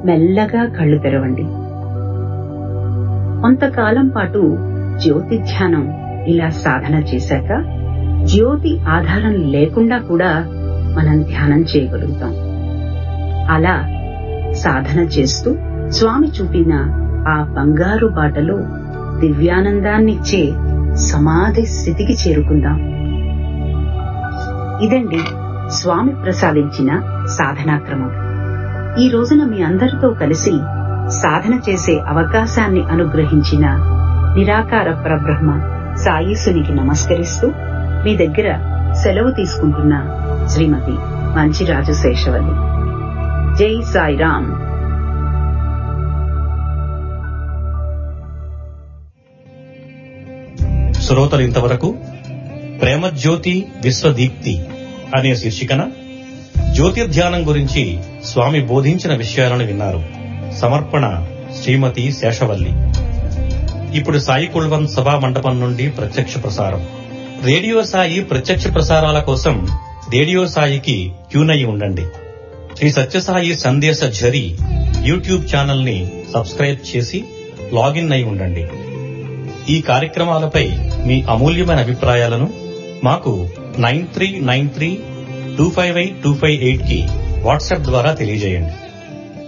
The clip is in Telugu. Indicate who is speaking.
Speaker 1: మెల్లగా కళ్ళు తెరవండి కొంతకాలం పాటు జ్యోతి ధ్యానం ఇలా సాధన చేశాక జ్యోతి ఆధారం లేకుండా కూడా మనం ధ్యానం చేయగలుగుతాం అలా సాధన చేస్తూ స్వామి చూపిన ఆ బంగారు బాటలో దివ్యానందాన్నిచ్చే సమాధి స్థితికి చేరుకుందాం ఇదండి స్వామి ప్రసాదించిన సాధనా క్రమం ఈ రోజున మీ అందరితో కలిసి సాధన చేసే అవకాశాన్ని అనుగ్రహించిన నిరాకార పరబ్రహ్మ సాయీసునికి నమస్కరిస్తూ మీ దగ్గర సెలవు తీసుకుంటున్న శ్రీమతి మంచిరాజు శేషవల్లి జై సాయిరామ్
Speaker 2: శ్రోతలు ఇంతవరకు ప్రేమజ్యోతి విశ్వదీప్తి అనే శీర్షికన జ్యోతిర్ధ్యానం గురించి స్వామి బోధించిన విషయాలను విన్నారు సమర్పణ శ్రీమతి శేషవల్లి ఇప్పుడు సాయి కుల్వన్ సభా మండపం నుండి ప్రత్యక్ష ప్రసారం రేడియో సాయి ప్రత్యక్ష ప్రసారాల కోసం రేడియో సాయికి ట్యూన్ అయి ఉండండి శ్రీ సత్యసాయి సందేశ ఝరి యూట్యూబ్ ఛానల్ ని సబ్స్క్రైబ్ చేసి లాగిన్ అయి ఉండండి ఈ కార్యక్రమాలపై మీ అమూల్యమైన అభిప్రాయాలను మాకు nine three nine three two five eight two five eight కి వాట్సాప్ ద్వారా తెలియజేయండి